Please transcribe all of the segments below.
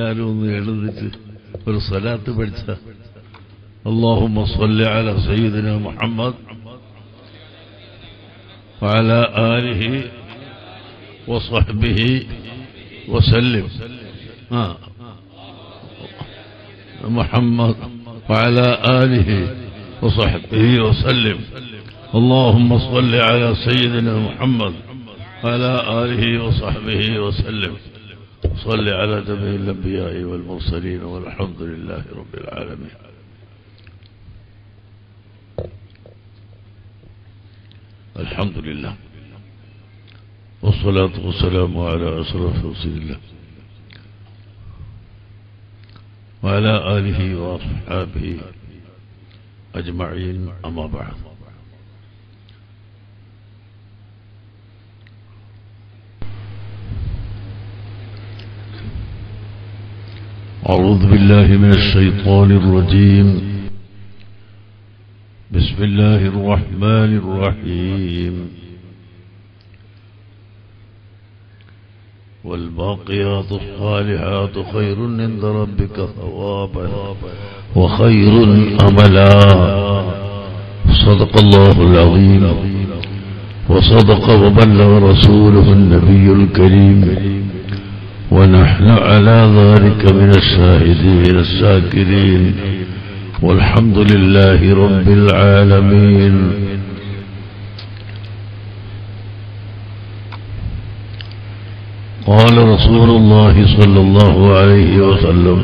എല്ലാവരും ഒന്ന് എഴുതിച്ച് ഒരു സ്വലാത്ത് പഠിച്ച اللهم صل على سيدنا محمد وعلى آله وصحبه وسلم آه. محمد وعلى آله وصحبه وسلم اللهم صل على سيدنا محمد وعلى آله وصحبه وسلم صل على جميع الأنبياء والمرسلين والحمد لله رب العالمين الحمد لله والصلاة والسلام على أشرف رسول الله وعلى آله وأصحابه أجمعين أما بعد أعوذ بالله من الشيطان الرجيم بسم الله الرحمن الرحيم والباقيات الصالحات خير عند ربك ثوابا وخير أملا صدق الله العظيم وصدق وبلغ رسوله النبي الكريم ونحن على ذلك من الشاهدين الشاكرين والحمد لله رب العالمين قال رسول الله صلى الله عليه وسلم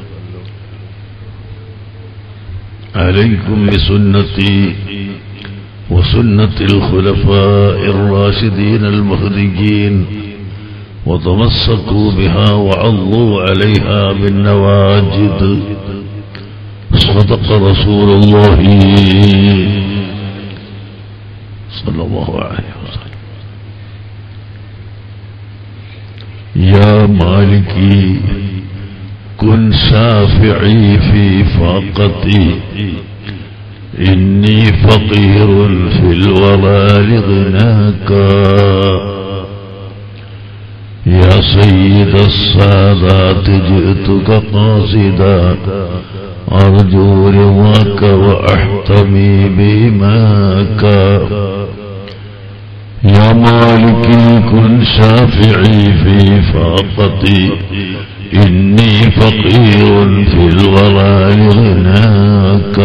عليكم بسنتي وسنة الخلفاء الراشدين المهديين وتمسكوا بها وعضوا عليها بالنواجد صدق رسول الله صلى الله عليه وسلم يا مالكي كن شافعي في فاقتي إني فقير في الورى لغناك يا سيد السادات جئتك قاصدا أرجو رضاك وأحتمي بماك يا مالكي كن شافعي في فاقتي إني فقير في الورى لغناك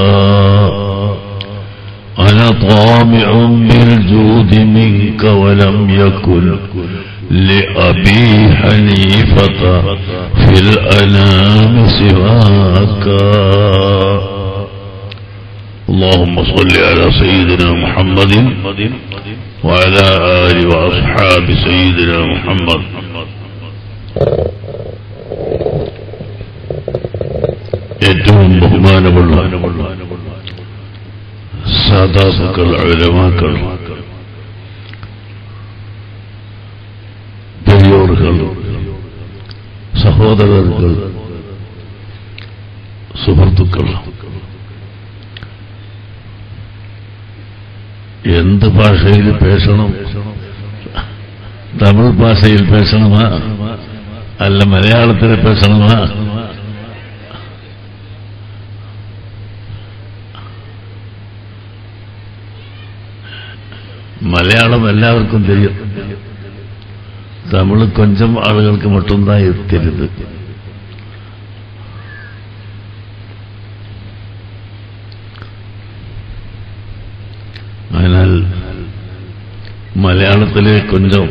أنا طامع بالجود منك ولم يكن لأبي حنيفة في الأنام سواك اللهم صل على سيدنا محمد وعلى آل وأصحاب سيدنا محمد ഏറ്റവും ബഹുമാനമുള്ള സാധാസുക്കൾ ഉലമാക്കൾ പെരിയോറുകൾ സഹോദരர்கள் സുഹൃത്തുക്കൾ എന്ത് ഭാഷയിൽ പേശണം തമിഴ് ഭാഷയിൽ പേശണമാ അല്ല മലയാളത്തിൽ പേശണമാ മലയാളം എല്ലാവർക്കും தெரியும் തമിഴ് കൊഞ്ചം ആളുകൾക്ക് മറ്റൊന്നായി എത്തരുത് അതിനാൽ മലയാളത്തിലെ കൊഞ്ചം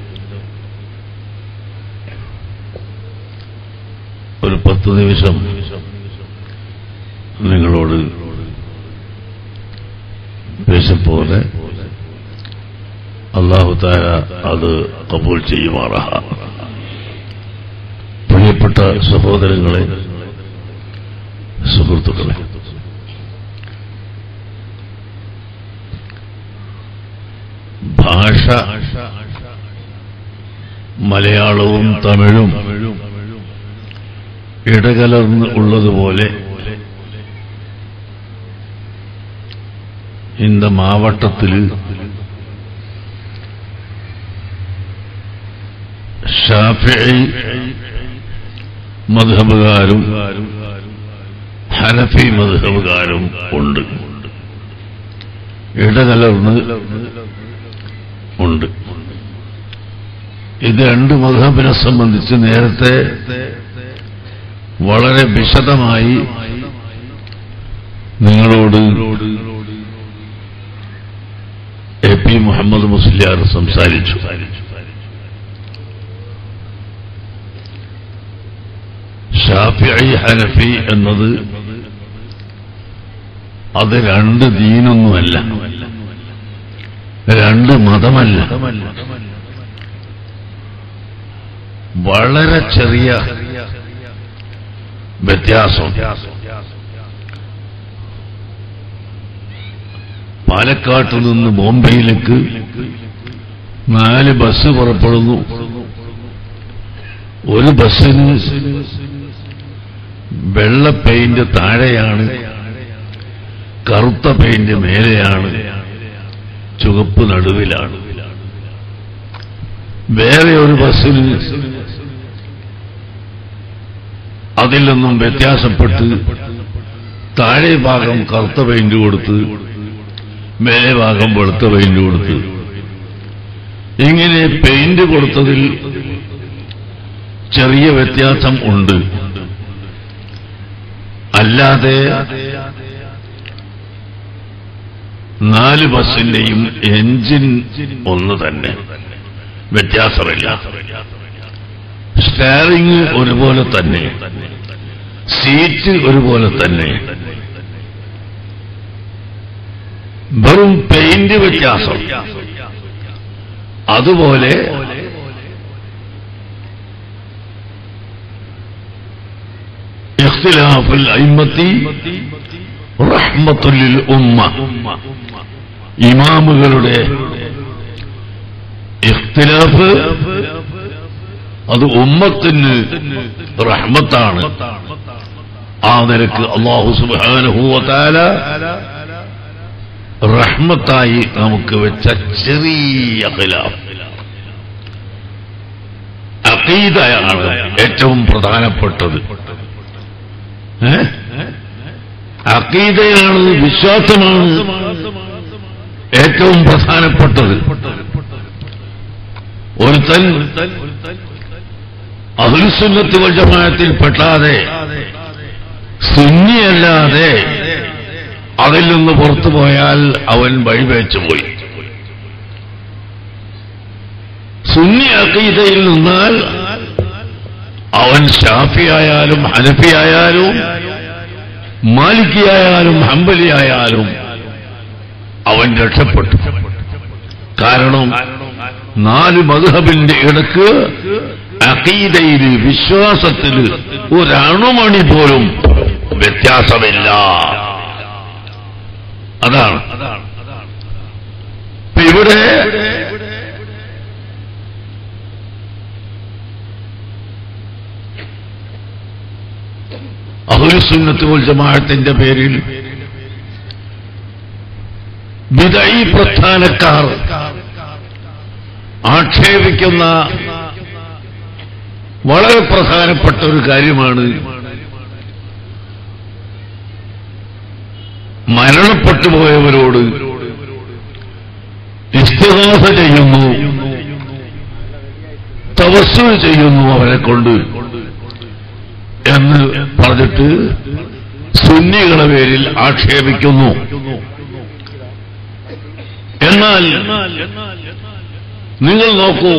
ഒരു പത്ത് നിമിഷം നിങ്ങളോട് പേശപ്പോലെ അള്ളാഹു താര അത് കബൂൽ ചെയ്യുമാറാ പ്രിയപ്പെട്ട സഹോദരങ്ങളെ സുഹൃത്തുക്കളെ ഭാഷ മലയാളവും തമിഴും ഇടകലർന്ന് ഉള്ളതുപോലെ இந்த மாவட்டத்தில் ഷാഫിഈ മധുഹബുകാരും ഹനഫി മധുഹബുകാരും ഉണ്ട് ഇടകലർന്ന് ഉണ്ട് ഇത് രണ്ട് മധുഹബിനെ സംബന്ധിച്ച് നേരത്തെ വളരെ വിശദമായി നിങ്ങളോട് എ പി മുഹമ്മദ് മുസ്ലിയാർ സംസാരിച്ചു ഷാഫിഐ ഹനഫി എന്നത് അത് രണ്ട് ദീനൊന്നുമല്ല രണ്ട് മതമല്ല വളരെ ചെറിയ വ്യത്യാസം പാലക്കാട്ട് നിന്ന് ബോംബെയിലേക്ക് നാല് ബസ് പുറപ്പെടുന്നു ഒരു ബസ്സിന് വെള്ള പെയിന്റ് താഴെയാണ് കറുത്ത പെയിന്റ് മേലെയാണ് ചുവപ്പ് നടുവിലാണ് വേറെ ഒരു ബസ്സിന് അതിൽ നിന്നും വ്യത്യാസപ്പെട്ട് താഴെ ഭാഗം കറുത്ത പെയിന്റ് കൊടുത്ത് മേലെ ഭാഗം വെളുത്ത പെയിന്റ് കൊടുത്ത് ഇങ്ങനെ പെയിന്റ് കൊടുത്തതിൽ ചെറിയ വ്യത്യാസം ഉണ്ട് അല്ലാതെ നാല് ബസ്സിന്റെയും എഞ്ചിൻ ഒന്ന് തന്നെ വ്യത്യാസമില്ല സ്റ്റാറിങ് ഒരുപോലെ തന്നെ സീറ്റ് ഒരുപോലെ തന്നെ വെറും പെയിന്റ് വ്യത്യാസം അതുപോലെ ഇഖ്തിലാഫുൽ അയിമത്തി റഹ്മത്തുല്ലിൽ ഉമ്മ ഇമാമുകളുടെ ഇഖ്തിലാഫ് അത് ഉമ്മത്തിന് റഹ്മത്താണ് ആ നിലക്ക് അള്ളാഹു സുബാനുഭൂവത്താല റഹ്മത്തായി നമുക്ക് വെച്ച ചെറിയ ഖിലാഫ് അഖീദയാണ് ഏറ്റവും പ്രധാനപ്പെട്ടത് ഏ? അഖീദയാണ് വിശ്വാസമാണ് ഏറ്റവും പ്രധാനപ്പെട്ടത് ഒരുത്തൻ അഹുൽസുന്നത്ത് വജമാനത്തിൽ പെട്ടാതെ സുന്നിയല്ലാതെ അതിൽ നിന്ന് പുറത്തു പോയാൽ അവൻ വഴിവേച്ചു പോയി സുന്നി അക്കീതയിൽ നിന്നാൽ അവൻ ഷാഫിയായാലും ഹനഫിയായാലും മാലിക്കിയായാലും ഹംബലിയായാലും അവൻ രക്ഷപ്പെട്ടു കാരണം നാല് മധുഹബിന്റെ ഇടക്ക് അക്കീതയിൽ വിശ്വാസത്തിൽ ഒരണുമണി പോലും വ്യത്യാസമില്ല അതാണ് ഇപ്പൊ ഇവിടെ അഹുലുസുന്നത്ത് വൽ ജമാഅത്തിന്റെ പേരിൽ വിദൈ പ്രസ്ഥാനക്കാർ ആക്ഷേപിക്കുന്ന വളരെ പ്രധാനപ്പെട്ട ഒരു കാര്യമാണ് മരണപ്പെട്ടു പോയവരോട് ഇസ്തിഹാസ ചെയ്യുന്നു തവസ്സു ചെയ്യുന്നു അവരെ കൊണ്ട് എന്ന് പറഞ്ഞിട്ട് സുന്നികളുടെ പേരിൽ ആക്ഷേപിക്കുന്നു എന്നാൽ നിങ്ങൾ നോക്കൂ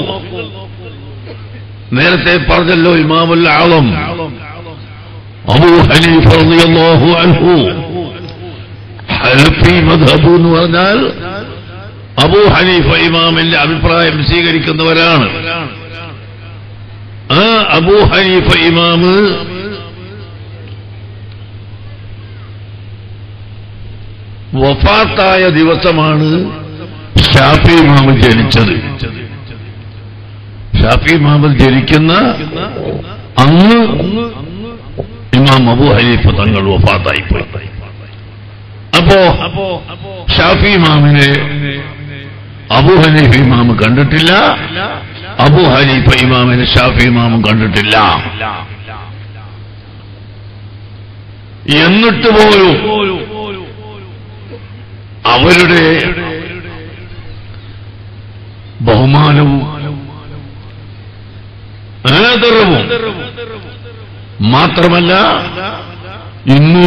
നേരത്തെ പറഞ്ഞല്ലോ ഇമാമുൽ ആളം അബൂ ഹനീഫ റളിയല്ലാഹു അൻഹു ഹനഫി മദ്ഹബ് എന്ന് പറഞ്ഞാൽ അബൂ ഹനീഫ ഇമാമിന്റെ അഭിപ്രായം സ്വീകരിക്കുന്നവരാണ് ആ അബൂ ഹനീഫ ഇമാമ് വഫാത്തായ ദിവസമാണ് ഷാഫി ഇമാമ് ജനിച്ചത് ഷാഫി ഇമാമ് ജനിക്കുന്ന അന്ന് ഇമാം അബൂ ഹനീഫ തങ്ങൾ വഫാത്തായി പോയി അപ്പോ ഷാഫി ഇമാമിനെ അബൂ ഹനീഫ് ഇമാമ് കണ്ടിട്ടില്ല അബൂ ഹനീഫ ഇമാമിനെ ഷാഫി ഇമാമും കണ്ടിട്ടില്ല എന്നിട്ട് പോലും അവരുടെ ബഹുമാനവും ആദരവും മാത്രമല്ല ഇന്ന്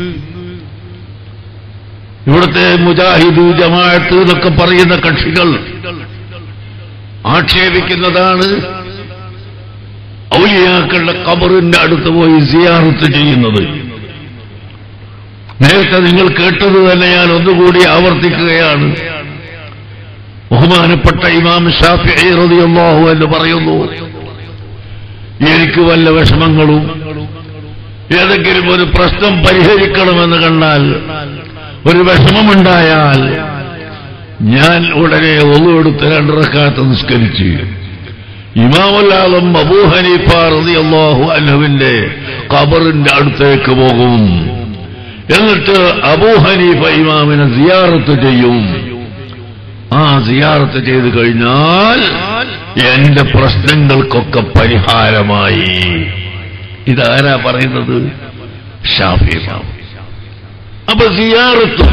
ഇവിടുത്തെ മുജാഹിദ് ജമാഅത്ത് എന്നൊക്കെ പറയുന്ന കക്ഷികൾ ആക്ഷേപിക്കുന്നതാണ് ഔലിയാക്കളുടെ കബറിന്റെ അടുത്ത് പോയി സിയാറത്ത് ചെയ്യുന്നത് നേരത്തെ നിങ്ങൾ കേട്ടത് തന്നെ ഞാൻ ഒന്നുകൂടി ആവർത്തിക്കുകയാണ് ബഹുമാനപ്പെട്ട ഇമാം ഷാഫി റളിയല്ലാഹു എന്ന് പറയുന്നു എനിക്ക് വല്ല വിഷമങ്ങളും ഏതെങ്കിലും ഒരു പ്രശ്നം പരിഹരിക്കണമെന്ന് കണ്ടാൽ ഒരു വിഷമമുണ്ടായാൽ ഞാൻ ഉടനെ ഒന്നുകൊടുത്ത് രണ്ടിറക്കാത്ത നിസ്കരിച്ച് ഇമാമുല്ലാദം അബൂ ഹനീഫ റളിയല്ലാഹു അൻഹുവിന്റെ ഖബറിന്റെ അടുത്തേക്ക് പോകും എന്നിട്ട് അബൂ ഹനീഫ ഇമാമിനെ സിയാറത്ത് ചെയ്യും ആ സിയാറത്ത് ചെയ്തു കഴിഞ്ഞാൽ എന്റെ പ്രശ്നങ്ങൾക്കൊക്കെ പരിഹാരമായി ഇതാരാ പറയുന്നത് ഷാഫി ഇമാം അപ്പൊ സിയാറത്ത്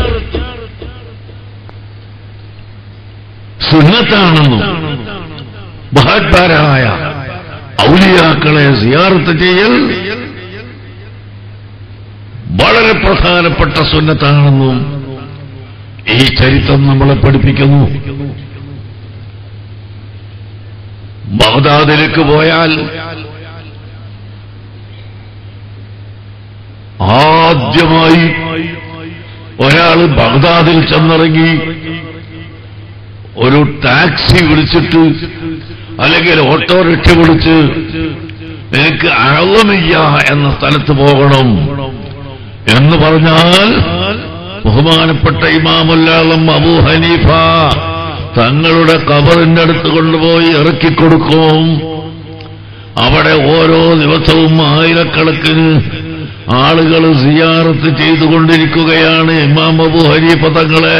സുന്നത്താണെന്നും മഹാത്മാരായ ഔലിയാക്കളെ സിയാറത്ത് ചെയ്യൽ വളരെ പ്രധാനപ്പെട്ട സുന്നത്താണെന്നും ഈ ചരിത്രം നമ്മളെ പഠിപ്പിക്കുന്നു ബഗ്ദാദിലേക്ക് പോയാൽ ആദ്യമായി ഒരാൾ ബഗ്ദാദിൽ ചെന്നിറങ്ങി ഒരു ടാക്സി വിളിച്ചിട്ട് അല്ലെങ്കിൽ ഓട്ടോറിക്ഷ വിളിച്ച് എനിക്ക് അളമില്ല എന്ന സ്ഥലത്ത് പോകണം എന്ന് പറഞ്ഞാൽ ബഹുമാനപ്പെട്ട ഇമാമുല്ലാളം അബൂ ഹനീഫ തങ്ങളുടെ കബറിന്റെ അടുത്ത് കൊണ്ടുപോയി ഇറക്കിക്കൊടുക്കും അവിടെ ഓരോ ദിവസവും ആയിരക്കണക്കിന് ആളുകൾ സിയാറത്ത് ചെയ്തുകൊണ്ടിരിക്കുകയാണ് ഇമാം അബൂ ഹനീഫ തങ്ങളെ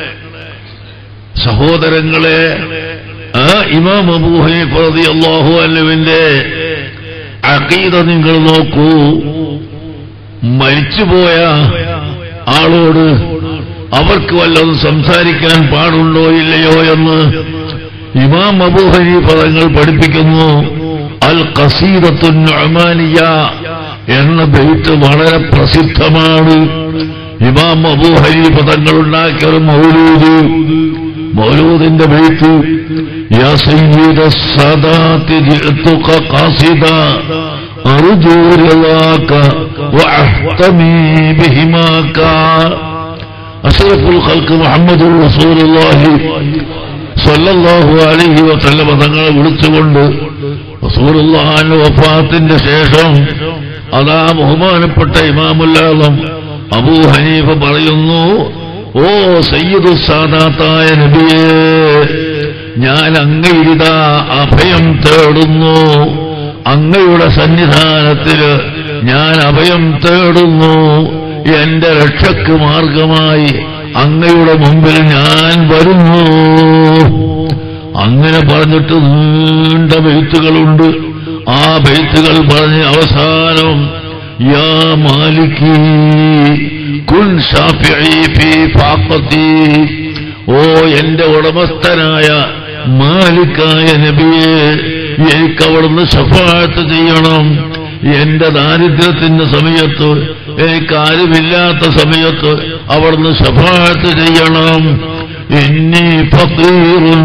സഹോദരങ്ങളെ ആ ഇമാം അബൂ ഹനീഫ റളിയല്ലാഹു അൻഹുവിന്റെ അഖീദ നിങ്ങൾ നോക്കൂ മരിച്ചുപോയ ആളോട് അവർക്ക് വല്ലതും സംസാരിക്കാൻ പാടുണ്ടോ ഇല്ലയോ എന്ന് ഇമാം അബൂ ഹനീഫ തങ്ങൾ പഠിപ്പിക്കുന്നു അൽ ഖസീദത്തുൻ നുഅ്മാനിയ എന്ന ബെയ്ത്ത് വളരെ പ്രസിദ്ധമാണ് ഇമാം അബൂ ഹനീഫ തങ്ങൾ ഉണ്ടാക്കിയ ഒരു മൗലൂദ് മൗലൂദിന്റെ ബെയ്ത്ത് യാ സയ്യിദ സദാത്തി ജിഅ്തുക ഖാസിദ അർജു റിളാക വഅഹ്തമി ബിഹിമാക അഷ്റഫുൽ ഖൽഖ് മുഹമ്മദുർ റസൂലുള്ളാഹി സല്ലല്ലാഹു അലൈഹി വസല്ലം തങ്ങളെ വിളിച്ചുകൊണ്ട് റസൂലുള്ളാഹിന്റെ വഫാത്തിന്റെ ശേഷം അതാ ബഹുമാനപ്പെട്ട ഇമാമുല്ലാളം അബൂ ഹനീഫ പറയുന്നു ഓ സയ്യിദു സാദാത്തായ നബിയേ ഞാൻ അങ്ങയിതാ അഭയം തേടുന്നു അങ്ങയുടെ സന്നിധാനത്തില് ഞാൻ അഭയം തേടുന്നു എന്റെ രക്ഷക്ക് മാർഗമായി അങ്ങയുടെ മുമ്പിൽ ഞാൻ വരുന്നു അങ്ങനെ പറഞ്ഞിട്ട് നീണ്ട ബെയ്ത്തുകളുണ്ട് ആ ബെയ്ത്തുകൾ പറഞ്ഞ് അവസാനം യാ മാലിക്കി കുൻ ഷാഫിഈ ഫീ ഫാഖത്തി ഓ എന്റെ ഉടമസ്ഥനായ മാലിക്കായ നബിയെ എനിക്ക് അവിടുന്ന് ശഫാഴത്ത് ചെയ്യണം എന്റെ ദാരിദ്ര്യത്തിന്റെ സമയത്ത് എനിക്ക് ആരുമില്ലാത്ത സമയത്ത് അവിടുന്ന് ശഫാഴത്ത് ചെയ്യണം ഇന്നി ഫീറുൻ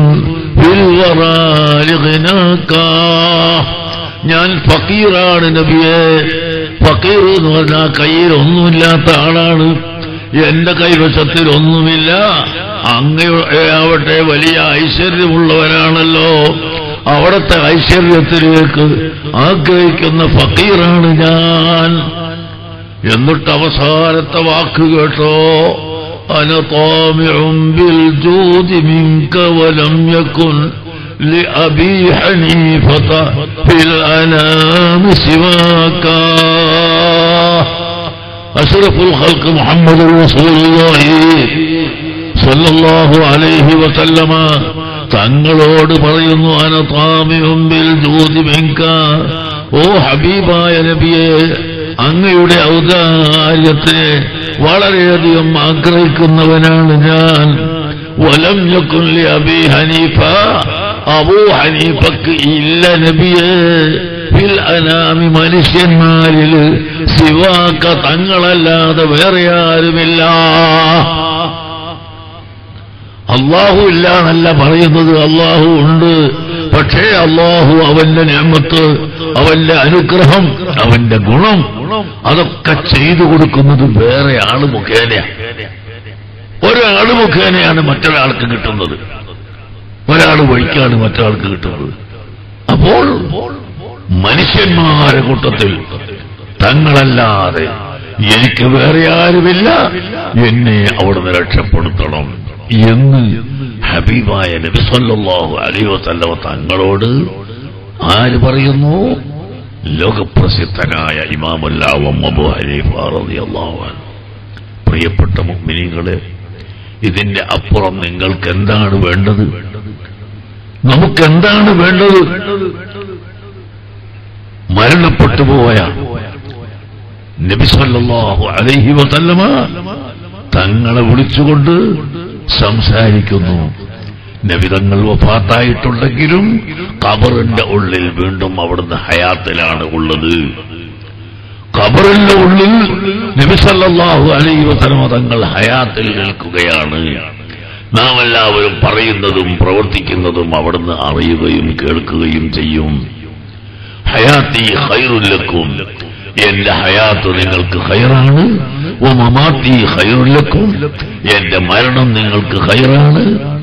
ഞാൻ ഫക്കീറാണ് നബിയെ ഫക്കീർ എന്ന് പറഞ്ഞാൽ കയ്യിൽ ഒന്നുമില്ലാത്ത ആളാണ് എന്റെ കൈവശത്തിൽ ഒന്നുമില്ല അങ്ങയാവട്ടെ വലിയ ഐശ്വര്യമുള്ളവരാണല്ലോ അവിടുത്തെ ഐശ്വര്യത്തിലേക്ക് ആഗ്രഹിക്കുന്ന ഫക്കീറാണ് ഞാൻ എന്നിട്ട് അവസാനത്തെ വാക്ക് കേട്ടോ അനതാമിഉം ബിൽ ജൂദി മിൻക വലം യകുൻ لأبي حنيفة في الأنام سواك أشرف الخلق محمد رسول الله صلى الله عليه وسلم തങ്ങളോട് പറയുന്നു അനതാമിയും ബിൽ ജ്യോതി മെങ്ക ഓ ഹബീബായ നബിയെ അങ്ങയുടെ ഔദാര്യത്തെ വളരെയധികം ആഗ്രഹിക്കുന്നവനാണ് ഞാൻ വലം യക്കുല്ലി അബി ഹനീഫ അബൂ ഹനീഫക്ക് ഇല്ല നബിയെ ഫിൽ അനാമി മനുഷ്യന്മാരിൽ സിവാക്ക തങ്ങളല്ലാതെ വേറെ ആരുമില്ല അള്ളാഹു ഇല്ല എന്നല്ല പറയുന്നത് അള്ളാഹു ഉണ്ട് പക്ഷേ അള്ളാഹു അവന്റെ ഞാമത്ത് അവന്റെ അനുഗ്രഹം അവന്റെ ഗുണം അതൊക്കെ ചെയ്തു കൊടുക്കുന്നത് വേറെ ആള് മുഖേനയാണ് ഒരാള് മുഖേനയാണ് മറ്റൊരാൾക്ക് കിട്ടുന്നത് ഒരാൾ വഴിക്കാണ് മറ്റൊരാൾക്ക് കിട്ടുന്നത് അപ്പോൾ മനുഷ്യന്മാരെ കൂട്ടത്തിൽ തങ്ങളല്ലാതെ എനിക്ക് വേറെ ആരുമില്ല എന്നെ അവിടുന്ന് രക്ഷപ്പെടുത്തണം എന്ന് ഹബീബായ നബി സല്ലല്ലാഹു അലൈഹി വസല്ലമ തങ്ങളോട് ആര് പറയുന്നു ലോകപ്രസിദ്ധനായ ഇമാമുല്ലാവം അബു ഹനീഫ റളിയല്ലാഹു അൻഹു പ്രിയപ്പെട്ട മുഅ്മിനീങ്ങളെ ഇതിന്റെ അപ്പുറം നിങ്ങൾക്ക് എന്താണ് വേണ്ടത് നമുക്ക് എന്താണ് വേണ്ടത് മരണപ്പെട്ടു പോയ നബി സല്ലല്ലാഹു അലൈഹി വസല്ലമ തങ്ങളെ വിളിച്ചുകൊണ്ട് സംസാരിക്കുന്നു നബിതങ്ങൾ വഫാത്തായിട്ടുണ്ടെങ്കിലും കബറിന്റെ ഉള്ളിൽ വീണ്ടും അവിടുന്ന് ഹയാത്തിലാണ് ഉള്ളത് കബറിന്റെ ഉള്ളിൽ നബിസല്ലാഹു അലൈ വസലമ തങ്ങൾ ഹയാത്തിൽ നിൽക്കുകയാണ് നാം എല്ലാവരും പറയുന്നതും പ്രവർത്തിക്കുന്നതും അവിടുന്ന് അറിയുകയും കേൾക്കുകയും ചെയ്യും ഹയാത്തി ഹൈറുല്ലക്കും എന്റെ ഹയാത്ത് നിങ്ങൾക്ക് ഹൈറാണ് ഓ മമാത്തി ഹൈറുല്ലക്കും എന്റെ മരണം നിങ്ങൾക്ക് ഹൈറാണ്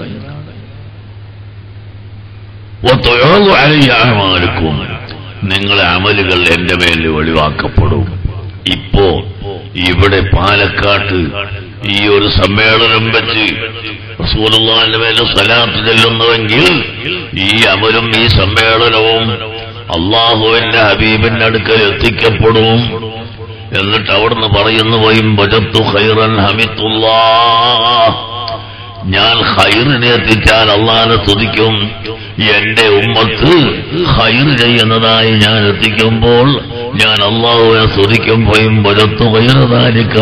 അലയ്യാമാലക്കും നിങ്ങളെ അമലുകൾ എന്റെ മേൽ ഒഴിവാക്കപ്പെടും ഇപ്പോ ഇവിടെ പാലക്കാട്ട് ഈ ഒരു സമ്മേളനം വെച്ച് റസൂലുള്ളാഹിന്റെ മേലെ സലാത്ത് ചെല്ലുന്നുവെങ്കിൽ ഈ അമലും ഈ സമ്മേളനവും അള്ളാഹുവിന്റെ ഹബീബിന്റെ അടുക്കൽ എത്തിക്കപ്പെടും എന്നിട്ട് അവിടുന്ന് പറയുന്നു വയും ബജത്തു ഖൈറൻ ഹമിത്തുല്ലാ ഞാൻ ഹൈറിനെ എത്തിച്ചാൽ അള്ളാനെ സ്തുതിക്കും എന്റെ ഉമ്മത്ത് ഹൈർ ചെയ്യുന്നതായി ഞാൻ എത്തിക്കുമ്പോൾ ഞാൻ അള്ളാഹുവിനെ സ്തുതിക്കുമ്പോഴും വരത്തു വൈറതാലിക്ക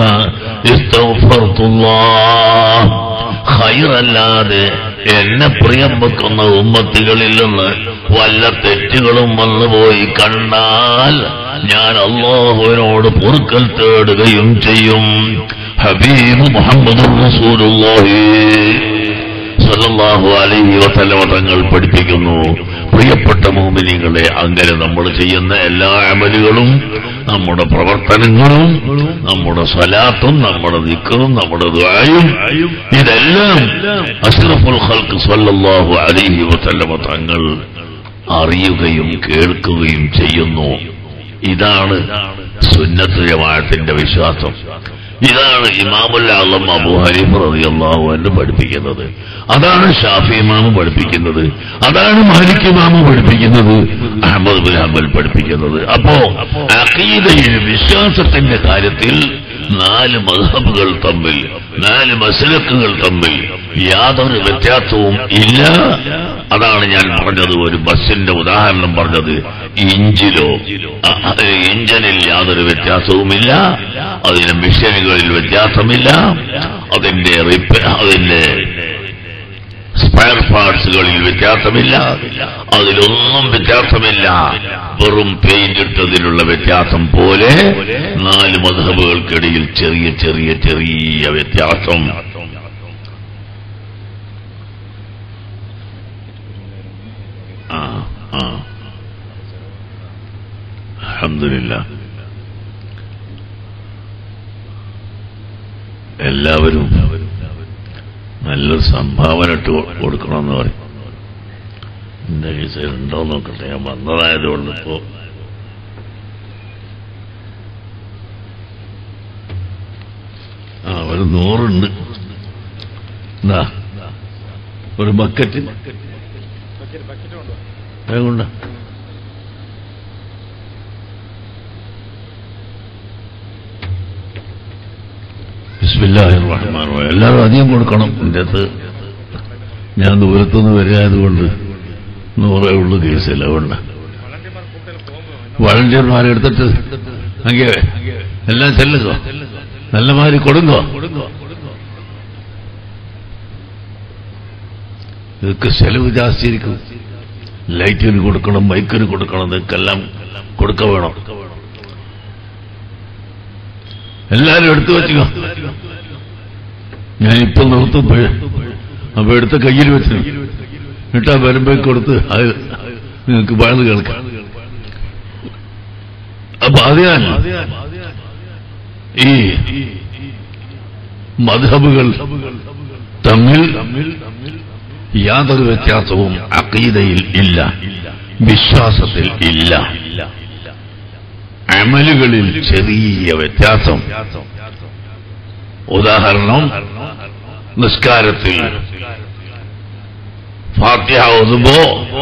ഹൈറല്ലാതെ എന്നെ പ്രിയം വെക്കുന്ന ഉമ്മത്തികളിൽ നിന്ന് വല്ല തെറ്റുകളും വന്നുപോയി കണ്ടാൽ ഞാൻ അള്ളാഹുവിനോട് പൊറുക്കൽ തേടുകയും ചെയ്യും ഹബീബ് മുഹമ്മദ് റസൂലുള്ളാഹി സല്ലല്ലാഹു അലൈഹി വസല്ലമ തങ്ങൾ പഠിപ്പിക്കുന്നു പ്രിയപ്പെട്ട മോമിനികളെ അങ്ങനെ നമ്മൾ ചെയ്യുന്ന എല്ലാ അമലുകളും നമ്മുടെ പ്രവർത്തനങ്ങളും നമ്മുടെ സ്വലാത്തും നമ്മുടെ ദിക്കറും നമ്മുടെ ദ്വായും ഇതെല്ലാം അഷ്റഫുൽ ഖൽക്ക് സല്ലല്ലാഹു അലൈഹി വസല്ലമ തങ്ങൾ അറിയുകയും കേൾക്കുകയും ചെയ്യുന്നു ഇതാണ് സുന്നത്ത് ജമാഅത്തിന്റെ വിശ്വാസം ഇതാണ് ഇമാമുൽ ആലം അബു ഹരീഫ് റളിയല്ലാഹു അൻഹു പഠിപ്പിക്കുന്നത് അതാണ് ഷാഫി ഇമാമ് പഠിപ്പിക്കുന്നത് അതാണ് മാലിക് ഇമാമ് പഠിപ്പിക്കുന്നത് അഹമ്മദ് ബിൻ ഹംബൽ പഠിപ്പിക്കുന്നത് അപ്പോ അഖീദയിൽ വിശ്വാസത്തിന്റെ കാര്യത്തിൽ നാല് മധബുകൾ തമ്മിൽ നാല് മസലക്കുകൾ തമ്മിൽ യാതൊരു വ്യത്യാസവും ഇല്ല അതാണ് ഞാൻ പറഞ്ഞത് ഒരു ബസ്സിന്റെ ഉദാഹരണം പറഞ്ഞത് ഇഞ്ചിലോ അ- ഇഞ്ചിനിൽ യാതൊരു വ്യത്യാസവുമില്ല അതിന് മിഷനുകളിൽ വ്യത്യാസമില്ല അതിന്റെ റിപ്പ- അതിന്റെ സ്പെയർ പാർട്സുകളിൽ വ്യത്യാസമില്ല അതിലൊന്നും വ്യത്യാസമില്ല വെറും പെയിന്റ് ഇട്ടതിലുള്ള വ്യത്യാസം പോലെ നാല് മധബുകൾക്കിടയിൽ ചെറിയ ചെറിയ ചെറിയ വ്യത്യാസം ആ ആ അൽഹംദുലില്ലാ എല്ലാവരും നല്ലൊരു സംഭാവന ഇട്ട് കൊ- കൊടുക്കണമെന്ന് പറയും എന്റെ കേസിൽ ഉണ്ടോ നോക്കട്ടെ ഞാൻ വന്നതായതുകൊണ്ട് ഇപ്പോ ആ ഒരു നൂറുണ്ട് എന്താ ഒരു ബക്കറ്റ് വേഗം ബിസ്മില്ലാഹിർ റഹ്മാൻ റഹീം. എല്ലാവരും അധികം കൊടുക്കണം എൻ്റെ അടുത്ത് ഞാൻ ദൂരത്തുനിന്ന് വരികയായതുകൊണ്ട് നൂറേ ഉള്ളു കേസില്ല അതുകൊണ്ട് വളണ്ടിയർമാരെ എടുത്തിട്ട് അങ്ങേ എല്ലാം ചെല്ലുക നല്ല മാതിരി കൊടുങ്ങോ ഇതൊക്കെ ചെലവ് ജാസ്തിയിരിക്കും ലൈറ്റിന് കൊടുക്കണം മൈക്കിന് കൊടുക്കണം ഇതൊക്കെല്ലാം കൊടുക്ക വേണം എല്ലാരും എടുത്തു വെച്ചുക ഞാൻ ഇപ്പൊ നിർത്തുമ്പോഴേ അപ്പൊ എടുത്ത കയ്യിൽ വെച്ചു എന്നിട്ടാ വരുമ്പോ കൊടുത്ത് അത് നിങ്ങൾക്ക് പഴത് കേൾക്കാം അപ്പൊ അതിനാൽ ഈ മധബുകൾ തമ്മിൽ യാതൊരു വ്യത്യാസവും അക്കീതയിൽ ഇല്ല വിശ്വാസത്തിൽ ഇല്ല അമലുകളിൽ ചെറിയ വ്യത്യാസം ഉദാഹരണം നിസ്കാരത്തിൽ ഫാത്തിഹ ഓതുമ്പോ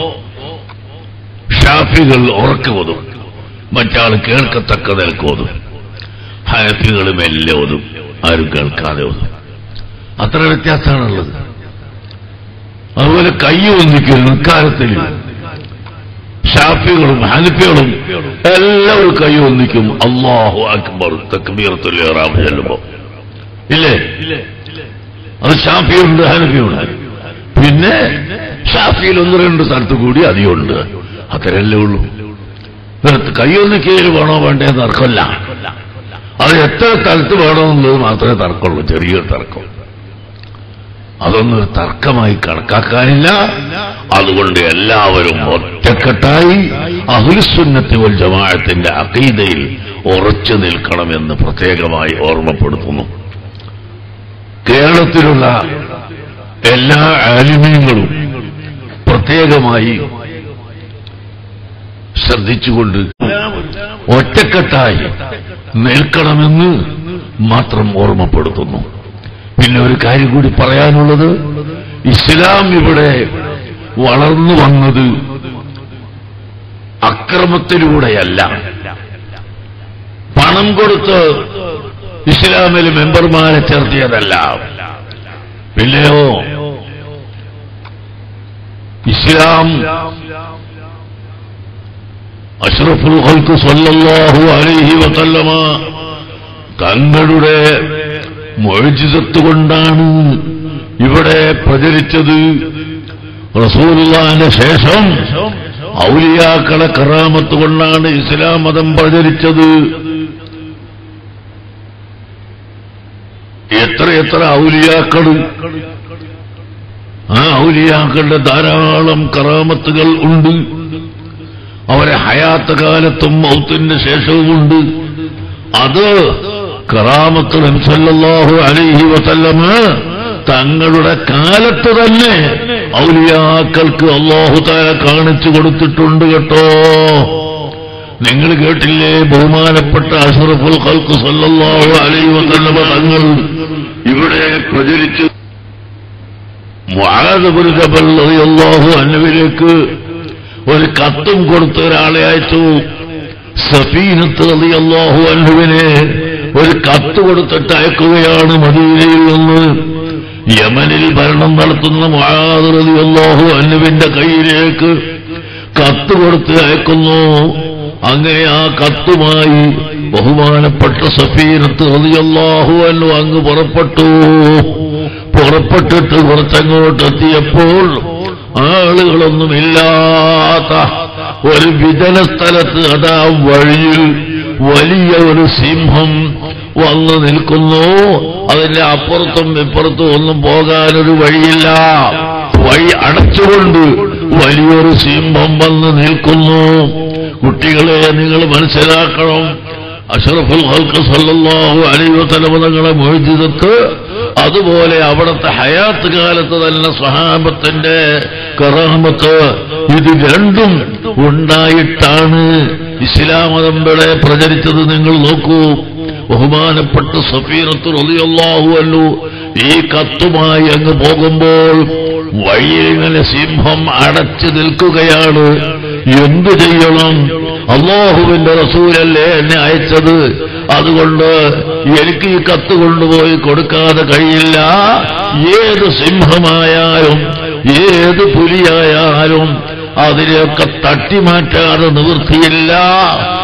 ഷാഫികൾ ഉറക്കെ ഓതും മറ്റാൾ കേൾക്കത്തക്ക നിലക്കോതും ഹനഫികൾ മെല്ലെ ഓതും ആരും കേൾക്കാതെ ഓതും അത്ര വ്യത്യാസമാണുള്ളത് അതുപോലെ കൈ ഒന്നിക്കും നിസ്കാരത്തിൽ ഷാഫികളും ഹനഫികളും എല്ലാവരും കൈ ഒന്നിക്കും അള്ളാഹു അക്ബർ തക്ബീറത്തുൽ ഇഹ്റാം ചെല്ലുമ്പോ ഇല്ലേ അത് ഷാഫിയുണ്ട് ഹനഫിയുണ്ട് പിന്നെ ഷാഫിയിൽ ഒന്ന് രണ്ട് സ്ഥലത്ത് കൂടി അധികമുണ്ട് അത്രയല്ലേ ഉള്ളൂ കൈയൊന്നിക്കയിൽ വേണോ വേണ്ടേ തർക്കമല്ല അത് എത്ര സ്ഥലത്ത് വേണമെന്നുള്ളത് മാത്രമേ തർക്കമുള്ളൂ ചെറിയൊരു തർക്കം അതൊന്നും ഒരു തർക്കമായി കണക്കാക്കാനില്ല അതുകൊണ്ട് എല്ലാവരും ഒറ്റക്കെട്ടായി അഹുലുസുന്നത്തി വൽ ജമാഅത്തിന്റെ അക്കീതയിൽ ഉറച്ചു നിൽക്കണമെന്ന് പ്രത്യേകമായി ഓർമ്മപ്പെടുത്തുന്നു കേരളത്തിലുള്ള എല്ലാ ആലിമീങ്ങളും പ്രത്യേകമായി ശ്രദ്ധിച്ചുകൊണ്ട് ഒറ്റക്കെട്ടായി നിൽക്കണമെന്ന് മാത്രം ഓർമ്മപ്പെടുത്തുന്നു പിന്നെ ഒരു കാര്യം കൂടി പറയാനുള്ളത് ഇസ്ലാം ഇവിടെ വളർന്നു വന്നത് അക്രമത്തിലൂടെയല്ല പണം കൊടുത്ത് ഇസ്ലാമിൽ മെമ്പർമാരെ ചേർത്തിയതല്ല പിന്നെയോ ഇസ്ലാം അഷ്റഫുൽ ഖൽക്ക് സല്ലല്ലാഹു അലൈഹി വസല്ലമ തങ്ങളുടെ മൊഴിജിതത്ത് കൊണ്ടാണ് ഇവിടെ പ്രചരിച്ചത് റസൂലുള്ളാന്റെ ശേഷം ഔലിയാക്കളെ കറാമത്ത് കൊണ്ടാണ് ഇസ്ലാം മതം പ്രചരിച്ചത് എത്രയെത്ര ഔലിയാക്കൾ ആ ഔലിയാക്കളുടെ ധാരാളം കറാമത്തുകൾ ഉണ്ട് അവരെ ഹയാത്ത കാലത്തും മൗത്തിന്റെ ശേഷവുമുണ്ട് അത് കറാമത്ത് നബ്സല്ലാഹു അലൈഹി വസല്ലമ തങ്ങളുടെ കാലത്ത് തന്നെ ഔലിയാക്കൾക്ക് അള്ളാഹു താര കാണിച്ചു കൊടുത്തിട്ടുണ്ട് കേട്ടോ നിങ്ങൾ കേട്ടില്ലേ ബഹുമാനപ്പെട്ട അഷറഫുൽ ഖൽക്ക് സല്ലല്ലാഹു അലൈഹി വസല്ലമ തങ്ങൾ ഇവിടെ പ്രചരിച്ചു മുആദബുൽ ജബൽ റളിയല്ലാഹു അൻഹുവിലേക്ക് ഒരു കത്തും കൊടുത്ത ഒരാളെ അയച്ചു സഫീനത്ത് റളിയല്ലാഹു അൻഹുവിനെ ഒരു കത്ത് കൊടുത്തിട്ട് അയക്കുകയാണ് മദീനയിൽ നിന്ന് യമനിൽ ഭരണം നടത്തുന്ന മുആദ് റളിയല്ലാഹു അൻഹുവിന്റെ കയ്യിലേക്ക് കത്ത് കൊടുത്ത് അയക്കുന്നു അങ്ങനെ ആ കത്തുമായി ബഹുമാനപ്പെട്ട സഫീനത്ത് റളിയല്ലാഹു അൻഹു അങ്ങ് പുറപ്പെട്ടു പുറപ്പെട്ടിട്ട് കുറച്ചങ്ങോട്ട് എത്തിയപ്പോൾ ആളുകളൊന്നുമില്ലാത്ത ഒരു വിജന സ്ഥലത്ത് അതാ വഴിയിൽ വലിയ ഒരു സിംഹം വന്നു നിൽക്കുന്നു അതിന്റെ അപ്പുറത്തും ഇപ്പുറത്തും ഒന്നും പോകാനൊരു വഴിയില്ല വഴി അടച്ചുകൊണ്ട് വലിയൊരു സിംഹം വന്ന് നിൽക്കുന്നു കുട്ടികളെ നിങ്ങൾ മനസ്സിലാക്കണം അഷറഫുൽ ഹൽക്ക് സല്ലല്ലാഹു അലൈഹി വസല്ലം തങ്ങളെ മോചിതത്ത് അതുപോലെ അവിടുത്തെ ഹയാത്ത് കാലത്ത് തന്നെ സ്വഹാബത്തിന്റെ കറാമത്ത് ഇത് രണ്ടും ഉണ്ടായിട്ടാണ് ഇസ്ലാം മതം ഇവിടെ പ്രചരിച്ചത് നിങ്ങൾ നോക്കൂ ബഹുമാനപ്പെട്ട സഫീനത്ത് റളിയല്ലാഹു അല്ലു ഈ കത്തുമായി അങ്ങ് പോകുമ്പോൾ വഴിയിങ്ങനെ സിംഹം അടച്ചു നിൽക്കുകയാണ് എന്തു ചെയ്യണം അള്ളാഹുവിന്റെ റസൂലല്ലേ എന്നെ അയച്ചത് അതുകൊണ്ട് എനിക്ക് ഈ കത്ത് കൊണ്ടുപോയി കൊടുക്കാതെ കഴിയില്ല ഏത് സിംഹമായാലും ഏത് പുലിയായാലും അതിനെയൊക്കെ തട്ടിമാറ്റാതെ നിവൃത്തിയില്ല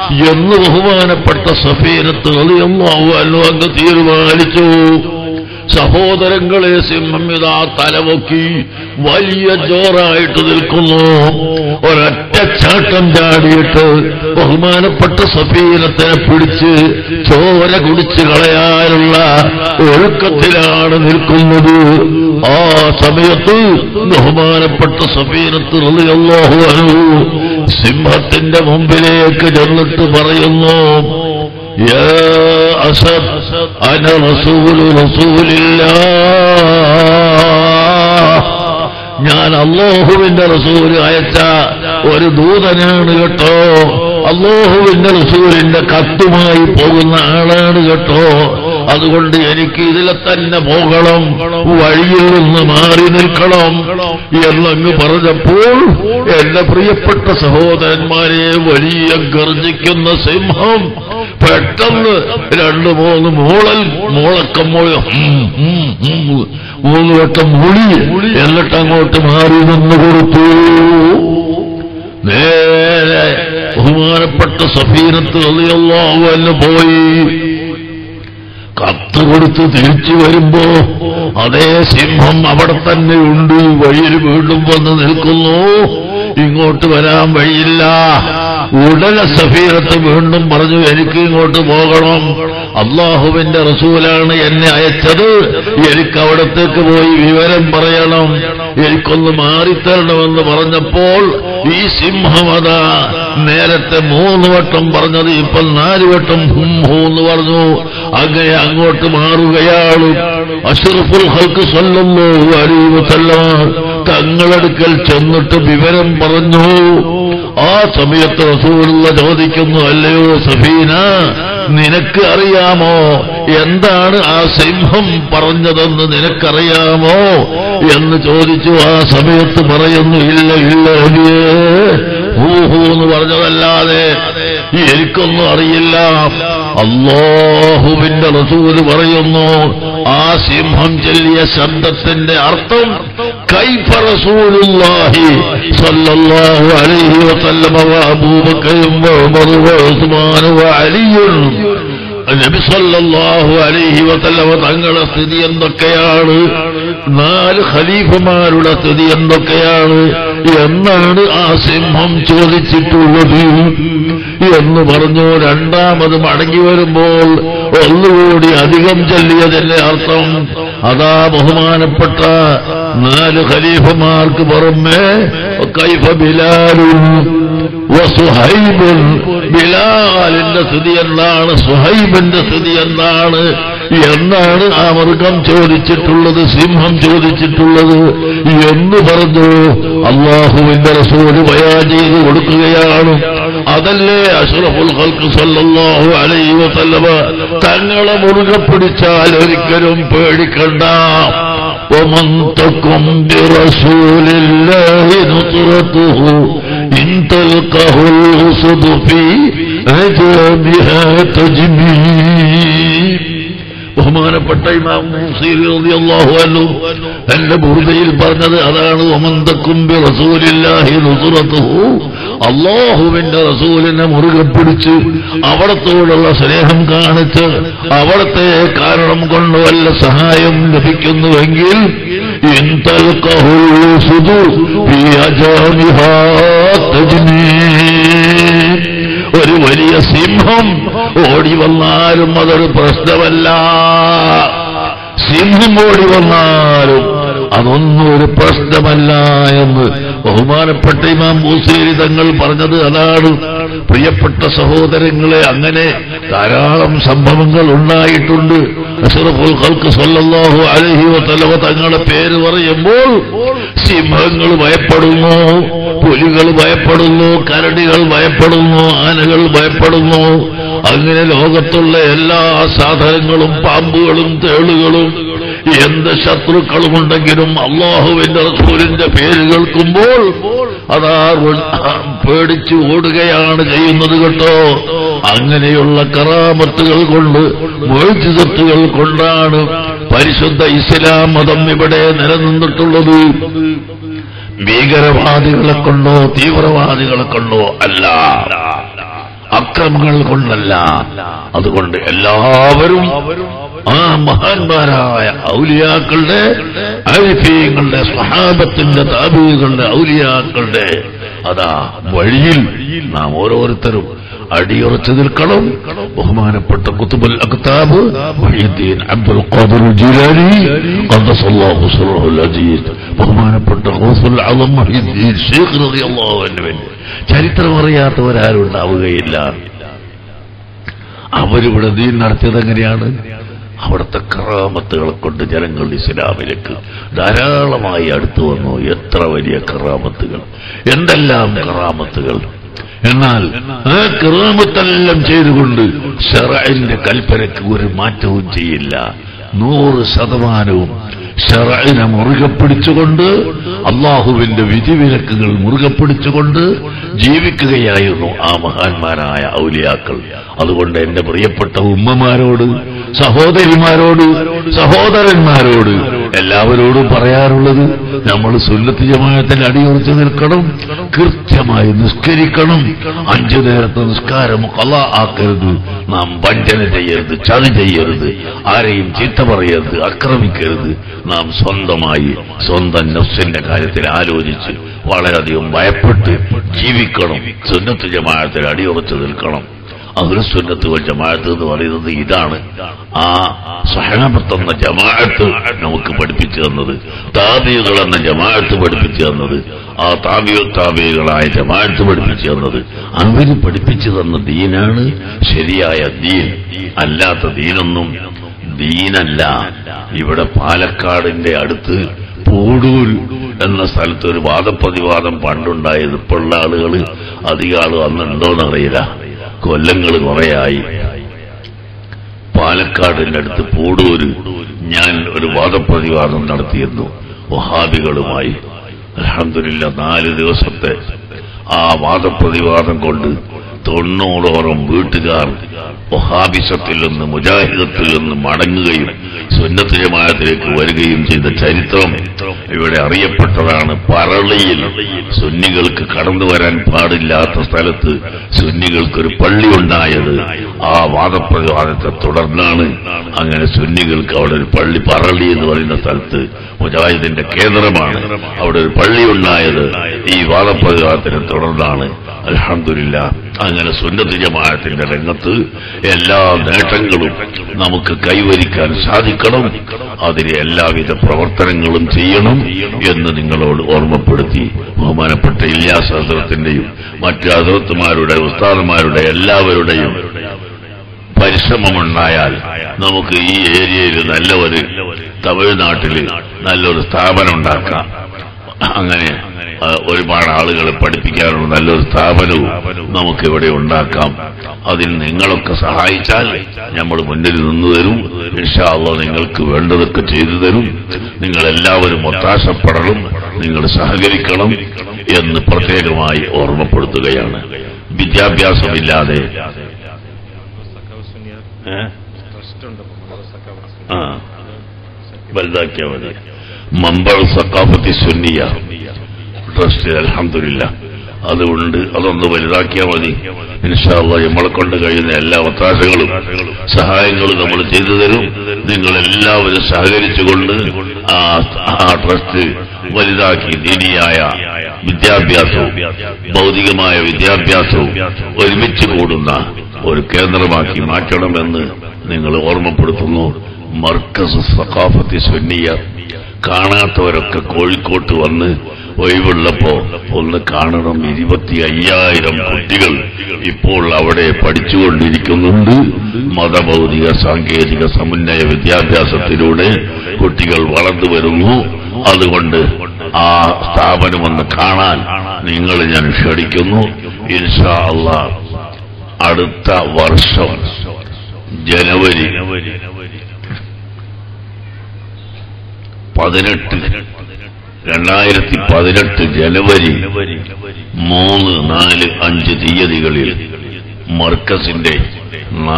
എന്ന് ബഹുമാനപ്പെട്ട സഫീനത്ത് റളിയല്ലാഹു അൻഹു അങ്ങ് തീരുമാനിച്ചു സഹോദരങ്ങളെ സിംഹം ഇതാ തലവൊക്കി വലിയ ജോറായിട്ട് നിൽക്കുന്നു ഒരൊറ്റ ചാട്ടം ചാടിയിട്ട് ബഹുമാനപ്പെട്ട സഫീനത്തിനെ പിടിച്ച് ചോര കുടിച്ച് കളയാനുള്ള ഒഴുക്കത്തിലാണ് നിൽക്കുന്നത് ആ സമയത്ത് ബഹുമാനപ്പെട്ട സഫീനത്ത് റളിയല്ലാഹു അൻഹു സിംഹത്തിന്റെ മുമ്പിലേക്ക് ചെന്നിട്ട് പറയുന്നു يا أسد أنا رسول رسول الله ഞാൻ അള്ളാഹുവിന്റെ റസൂല് അയച്ച ഒരു ദൂതനാണ് കേട്ടോ അള്ളാഹുവിന്റെ റസൂലിന്റെ കത്തുമായി പോകുന്ന ആളാണ് കേട്ടോ അതുകൊണ്ട് എനിക്ക് ഇതിലെ തന്നെ പോകണം വഴിയിൽ നിന്ന് മാറി നിൽക്കണം എന്നങ്ങ് പറഞ്ഞപ്പോൾ എന്റെ പ്രിയപ്പെട്ട സഹോദരന്മാരെ വലിയ ഗർജിക്കുന്ന സിംഹം പെട്ടെന്ന് രണ്ടു മൂന്ന് മൂളൽ മൂളക്കം മൂള മൂന്ന് വട്ടം മുളി എന്നിട്ട് അങ്ങോട്ട് മാറി നിന്ന് കൊടുത്തു നേരെ ബഹുമാനപ്പെട്ട സഫീനത്ത് അള്ളാഹു പോയി കത്ത് കൊടുത്ത് തിരിച്ചു വരുമ്പോ അതേ സിംഹം അവിടെ തന്നെ ഉണ്ട് വഴിയിൽ വീണ്ടും വന്ന് നിൽക്കുന്നു ഇങ്ങോട്ട് വരാൻ വഴിയില്ല ഉടനെ സഫീറത്ത് വീണ്ടും പറഞ്ഞു എനിക്ക് ഇങ്ങോട്ട് പോകണം അള്ളാഹുവിന്റെ റസൂലാണ് എന്നെ അയച്ചത് എനിക്ക് അവിടത്തേക്ക് പോയി വിവരം പറയണം എനിക്കൊന്ന് മാറിത്തരണമെന്ന് പറഞ്ഞപ്പോൾ ഈ സിംഹമത നേരത്തെ മൂന്ന് വട്ടം പറഞ്ഞത് ഇപ്പൊ നാല് വട്ടം ഹും ഹൂ എന്ന് പറഞ്ഞു അങ്ങനെ അങ്ങോട്ട് മാറുകയാണ് അഷറഫുൽ ഹൽക്ക് സ്വല്ലല്ലോ അലീവത്തല്ല തങ്ങളടുക്കൽ ചെന്നിട്ട് വിവരം പറഞ്ഞു ആ സമയത്ത് റസൂലുള്ള ചോദിക്കുന്നു അല്ലയോ സഫീന നിനക്ക് അറിയാമോ എന്താണ് ആ സിംഹം പറഞ്ഞതെന്ന് നിനക്കറിയാമോ എന്ന് ചോദിച്ചു ആ സമയത്ത് പറയുന്നു ഇല്ല ഇല്ല നബിയേ ഹൂഹൂ എന്ന് പറഞ്ഞതല്ലാതെ എനിക്കൊന്നും അറിയില്ല അള്ളാഹുവിന്റെ റസൂല് പറയുന്നു ആ സിംഹം ചൊല്ലിയ ശബ്ദത്തിന്റെ അർത്ഥം കൈഫ റസൂലുള്ളാഹി സല്ലല്ലാഹു അലൈഹി വസല്ലമ വഅബൂബക്കറും വഉമറു വഉസ്മാനു വഅലിയും നബി സല്ലല്ലാഹു അലൈഹി വസല്ലമ തങ്ങളുടെ സ്ഥിതി എന്തൊക്കെയാണ് നാല് ഖലീഫമാരുടെ സ്ഥിതി എന്തൊക്കെയാണ് എന്നാണ് ആ സിംഹം ചോദിച്ചിട്ടുള്ളത് എന്ന് പറഞ്ഞു രണ്ടാമത് മടങ്ങി വരുമ്പോൾ ഒന്നുകൂടി അധികം ചൊല്ലിയതിന്റെ അർത്ഥം അതാ ബഹുമാനപ്പെട്ട നാല് ഖലീഫമാർക്ക് പുറമെ കൈഫ ബിലാലും വസുഹൈബുൻ ബിലാലിന്റെ സ്ഥിതി എന്താണ് സുഹൈബിന്റെ സ്ഥിതി എന്താണ് എന്നാണ് ആ മൃഗം ചോദിച്ചിട്ടുള്ളത് സിംഹം ചോദിച്ചിട്ടുള്ളത് എന്ന് പറഞ്ഞു അള്ളാഹുവിന്റെ റസൂല് ബയാ ചെയ്ത് കൊടുക്കുകയാണ് അതല്ലേ അഷ്റഫുൽ ഖൽക്ക് സല്ലല്ലാഹു അലൈഹി വസല്ലമ തങ്ങളെ മുറുകെ പിടിച്ചാൽ ഒരിക്കലും പേടിക്കണ്ട ومن تكن برسول الله نصرته إن تلقه الأسد في أجابها تجميل ബഹുമാനപ്പെട്ട ഇമാം മൂസീലി റളിയല്ലാഹു അൻഹു എന്റെ ബുറുദയിൽ പറഞ്ഞത് അതാണ് ഒമന്തക്കുംബി റസൂലില്ലാഹി നുസുറത്തുഹു അള്ളാഹുവിന്റെ റസൂലിനെ മുറുകെ പിടിച്ച് അവിടത്തോടുള്ള സ്നേഹം കാണിച്ച് അവിടത്തെ കാരണം കൊണ്ട് വല്ല സഹായം ലഭിക്കുന്നുവെങ്കിൽ ഇൻ തൽഖഹുൽ സുദു ഫീ അജാമിഹാ തജ്മീൽ ഒരു വലിയ സിംഹം ഓടി വന്നാലും അതൊരു പ്രശ്നമല്ല സിംഹം ഓടി വന്നാലും അതൊന്നും ഒരു പ്രശ്നമല്ല എന്ന് ബഹുമാനപ്പെട്ട ഇമാം മൂസേരി തങ്ങൾ പറഞ്ഞത് അതാണ് പ്രിയപ്പെട്ട സഹോദരങ്ങളെ അങ്ങനെ ധാരാളം സംഭവങ്ങൾ ഉണ്ടായിട്ടുണ്ട് അഷറഫുൽ ഖൽക്ക് സല്ലല്ലാഹു അലൈഹി വസല്ലമ തങ്ങളുടെ പേര് പറയുമ്പോൾ സിംഹങ്ങൾ ഭയപ്പെടുന്നു പുലികൾ ഭയപ്പെടുന്നു കരടികൾ ഭയപ്പെടുന്നു ആനകൾ ഭയപ്പെടുന്നു അങ്ങനെ ലോകത്തുള്ള എല്ലാ സാധനങ്ങളും പാമ്പുകളും തേളുകളും എന്ത് ശത്രുക്കളുമുണ്ടെങ്കിലും അള്ളാഹുവിന്റെ റസൂലിന്റെ പേര് കേൾക്കുമ്പോൾ അതാ പേടിച്ചു ഓടുകയാണ് ചെയ്യുന്നത് കേട്ടോ അങ്ങനെയുള്ള കറാമത്തുകൾ കൊണ്ട് മോചിതത്തുകൾ കൊണ്ടാണ് പരിശുദ്ധ ഇസ്ലാം മതം ഇവിടെ നിലനിന്നിട്ടുള്ളത് ഭീകരവാദികളെ കൊണ്ടോ തീവ്രവാദികളെ കൊണ്ടോ അല്ല അക്രമങ്ങൾ കൊണ്ടല്ല അതുകൊണ്ട് എല്ലാവരും ആ മഹാന്മാരായ ഔലിയാക്കളുടെ ആരിഫീങ്ങളുടെ സ്വഹാബത്തിന്റെ താബീകളുടെ ഔലിയാക്കളുടെ അതാ വഴിയിൽ നാം ഓരോരുത്തരും അടിയുറച്ചു നിൽക്കണം ബഹുമാനപ്പെട്ട കുത്തുബുൽ അക്താബ് മുഹ്യിദ്ദീൻ അബ്ദുൽ ഖാദിർ ജീലാനി ഖദ്ദസല്ലാഹു സിർറഹുൽ അസീസ് ബഹുമാനപ്പെട്ട ഖൗസുൽ അളം മുഹ്യിദ്ദീൻ ശൈഖ് റളിയല്ലാഹു അൻഹു ചരിത്രം അറിയാത്തവരാരും ഉണ്ടാവുകയില്ല അവരിവിടെ ദീൻ നടത്തിയത് എങ്ങനെയാണ് അവിടുത്തെ കറാമത്തുകളെ കൊണ്ട് ജനങ്ങൾ ഇസ്ലാമിലേക്ക് ധാരാളമായി അടുത്തു വന്നു എത്ര വലിയ കറാമത്തുകൾ എന്തെല്ലാം കറാമത്തുകൾ എന്നാൽ ആ കറാമത്തെല്ലാം ചെയ്തുകൊണ്ട് ഷറൈന്റെ കൽപ്പനയ്ക്ക് ഒരു മാറ്റവും ചെയ്യില്ല നൂറ് ശതമാനവും ഷറൈനെ മുറുകെ പിടിച്ചുകൊണ്ട് അള്ളാഹുവിന്റെ വിധിവിലക്കുകൾ മുറുകെ പിടിച്ചുകൊണ്ട് ജീവിക്കുകയായിരുന്നു ആ മഹാന്മാരായ ഔലിയാക്കൾ അതുകൊണ്ട് എന്റെ പ്രിയപ്പെട്ട ഉമ്മമാരോട് സഹോദരിമാരോട് സഹോദരന്മാരോട് എല്ലാവരോടും പറയാറുള്ളത് നമ്മൾ സുന്നത്ത് ജമാഅത്തിൽ അടിയുറച്ചു നിൽക്കണം കൃത്യമായി നിസ്കരിക്കണം അഞ്ചു നേരത്തെ നിസ്കാരം കല ആക്കരുത് നാം വഞ്ചന ചെയ്യരുത് ചതി ചെയ്യരുത് ആരെയും ചീത്ത പറയരുത് ആക്രമിക്കരുത് നാം സ്വന്തമായി സ്വന്തം നഫ്സിന്റെ കാര്യത്തിൽ ആലോചിച്ച് വളരെയധികം ഭയപ്പെട്ട് ജീവിക്കണം സുന്നത്ത് ജമാഅത്തിൽ അടിയുറച്ചു നിൽക്കണം അഹ്ലുസുന്നത്ത് വൽ ജമാഅത്ത് എന്ന് പറയുന്നത് ഇതാണ് ആ സഹനബത്ത് എന്ന ജമാഅത്ത് നമുക്ക് പഠിപ്പിച്ചു തന്നത് താബികൾ എന്ന ജമാഅത്ത് പഠിപ്പിച്ചു തന്നത് ആ താബിയോ താബികളായ ജമാഅത്ത് പഠിപ്പിച്ചു തന്നത് അവര് പഠിപ്പിച്ചു തന്ന ദീനാണ് ശരിയായ ദീൻ അല്ലാത്ത ദീനൊന്നും ദീനല്ല ഇവിടെ പാലക്കാടിന്റെ അടുത്ത് പൂടൂർ എന്ന സ്ഥലത്ത് ഒരു വാദപ്രതിവാദം പണ്ടുണ്ടായത് ഇപ്പോഴുള്ള ആളുകൾ അധികം ആൾ അന്നുണ്ടോന്നറിയില്ല കൊല്ലങ്ങൾ കുറയായി പാലക്കാടിന്റെ അടുത്ത് പൂടൂര് ഞാൻ ഒരു വാദപ്രതിവാദം നടത്തിയിരുന്നു വഹാബികളുമായി അലഹമില്ല നാല് ദിവസത്തെ ആ വാദപ്രതിവാദം കൊണ്ട് തൊണ്ണൂറോളം വീട്ടുകാർ വഹാബിസത്തിൽ നിന്ന് മുജാഹിദത്തിൽ നിന്ന് മടങ്ങുകയും സുന്നത്ത് ജമാഅത്തിലേക്ക് വരികയും ചെയ്ത ചരിത്രം ഇവിടെ അറിയപ്പെട്ടതാണ് പറളിയിൽ സുന്നികൾക്ക് കടന്നു വരാൻ പാടില്ലാത്ത സ്ഥലത്ത് സുന്നികൾക്കൊരു പള്ളി ഉണ്ടായത് ആ വാദപ്രതിവാദത്തെ തുടർന്നാണ് അങ്ങനെ സുന്നികൾക്ക് അവിടെ ഒരു പള്ളി പറളി എന്ന് പറയുന്ന സ്ഥലത്ത് മുജാഹിദിന്റെ കേന്ദ്രമാണ് അവിടെ ഒരു പള്ളി ഉണ്ടായത് ഈ വാദപ്രതിവാദത്തിനെ തുടർന്നാണ് അലഹമില്ല അങ്ങനെ സുന്നത്ത് ജമാഅത്തിന്റെ രംഗത്ത് എല്ലാ നേട്ടങ്ങളും നമുക്ക് കൈവരിക്കാൻ സാധിക്കണം അതിന് എല്ലാവിധ പ്രവർത്തനങ്ങളും ചെയ്യണം എന്ന് നിങ്ങളോട് ഓർമ്മപ്പെടുത്തി ബഹുമാനപ്പെട്ട ഇല്യാസ് ഹസരത്തിന്റെയും മറ്റു ഹസരത്തുമാരുടെ ഉസ്താദന്മാരുടെ എല്ലാവരുടെയും പരിശ്രമമുണ്ടായാൽ നമുക്ക് ഈ ഏരിയയിൽ നല്ല ഒരു തമിഴ്നാട്ടിൽ നല്ലൊരു സ്ഥാപനം ഉണ്ടാക്കാം അങ്ങനെ ആ, ഒരുപാട് ആളുകളെ പഠിപ്പിക്കാനുള്ള നല്ലൊരു സ്ഥാപനവും നമുക്ക് ഇവിടെ ഉണ്ടാക്കാം അതിന് നിങ്ങളൊക്കെ സഹായിച്ചാൽ നമ്മൾ മുന്നിൽ നിന്നു തരും ഇൻഷാല്ല നിങ്ങൾക്ക് വേണ്ടതൊക്കെ ചെയ്തു തരും നിങ്ങൾ എല്ലാവരും ഒത്താശപ്പെടണം നിങ്ങൾ സഹകരിക്കണം എന്ന് പ്രത്യേകമായി ഓർമ്മപ്പെടുത്തുകയാണ് വിദ്യാഭ്യാസമില്ലാതെ ഏ? ആ വലുതാക്കിയാൽ മതി മമ്പൾ സക്കാഫത്തി സുന്നിയ ട്രസ്റ്റ് അലഹമില്ല അതുകൊണ്ട് അതൊന്ന് വലുതാക്കിയാൽ മതി ഇൻഷാല്ല നമ്മളെ കൊണ്ട് കഴിയുന്ന എല്ലാ ഒത്താശകളും സഹായങ്ങളും നമ്മൾ ചെയ്തു തരും നിങ്ങൾ എല്ലാവരും സഹകരിച്ചുകൊണ്ട് ആ ആ ട്രസ്റ്റ് വലുതാക്കി ദീനിയായ വിദ്യാഭ്യാസവും ഭൗതികമായ വിദ്യാഭ്യാസവും ഒരുമിച്ച് കൂടുന്ന ഒരു കേന്ദ്രമാക്കി മാറ്റണമെന്ന് നിങ്ങൾ ഓർമ്മപ്പെടുത്തുന്നു മർക്കസ് സഖാഫത്തി സുന്നിയ കാണാത്തവരൊക്കെ കോഴിക്കോട്ട് വന്ന് ഒഴിവുള്ളപ്പോ ഒന്ന് കാണണം ഇരുപത്തി അയ്യായിരം കുട്ടികൾ ഇപ്പോൾ അവിടെ പഠിച്ചുകൊണ്ടിരിക്കുന്നുണ്ട് മതഭൗതിക സാങ്കേതിക സമന്വയ വിദ്യാഭ്യാസത്തിലൂടെ കുട്ടികൾ വളർന്നു വരുന്നു അതുകൊണ്ട് ആ സ്ഥാപനം ഒന്ന് കാണാൻ നിങ്ങൾ ഞാൻ ക്ഷണിക്കുന്നു ഇൻഷാ അള്ളാ അടുത്ത വർഷം ജനുവരി പതിനെട്ട് രണ്ടായിരത്തി പതിനെട്ട് ജനുവരി മൂന്ന് നാല് അഞ്ച് തീയതികളിൽ മർക്കസിന്റെ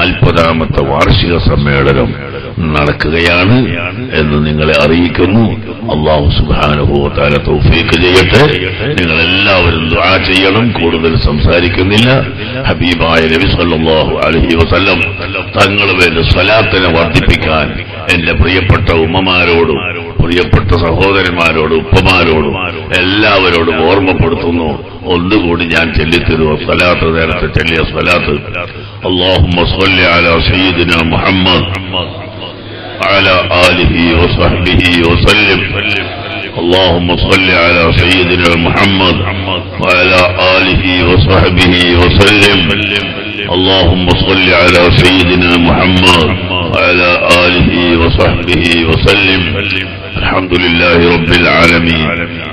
നാൽപ്പതാമത്തെ വാർഷിക സമ്മേളനം നടക്കുകയാണ് എന്ന് നിങ്ങളെ അറിയിക്കുന്നു അള്ളാഹു സുബാനുഭവത്താല തൗഫീക്ക് ചെയ്യട്ടെ നിങ്ങൾ എല്ലാവരും ദുആ ചെയ്യണം കൂടുതൽ സംസാരിക്കുന്നില്ല ഹബീബായ നബി സല്ലല്ലാഹു അലൈഹി വസല്ലം തങ്ങൾ വേണ്ട സ്വലാത്തിനെ വർദ്ധിപ്പിക്കാൻ എന്റെ പ്രിയപ്പെട്ട ഉമ്മമാരോടും പ്രിയപ്പെട്ട സഹോദരന്മാരോടും ഉപ്പമാരോടും എല്ലാവരോടും ഓർമ്മപ്പെടുത്തുന്നു ഒന്നുകൂടി ഞാൻ ചെല്ലിത്തരുവോ സ്വലാത്ത് നേരത്തെ ചെല്ലിയ സ്വലാത്ത് اللهم صل على سيدنا محمد وعلى آله وصحبه وسلم اللهم صل على سيدنا محمد وعلى آله وصحبه وسلم اللهم صل على سيدنا محمد وعلى آله وصحبه وسلم الحمد لله رب العالمين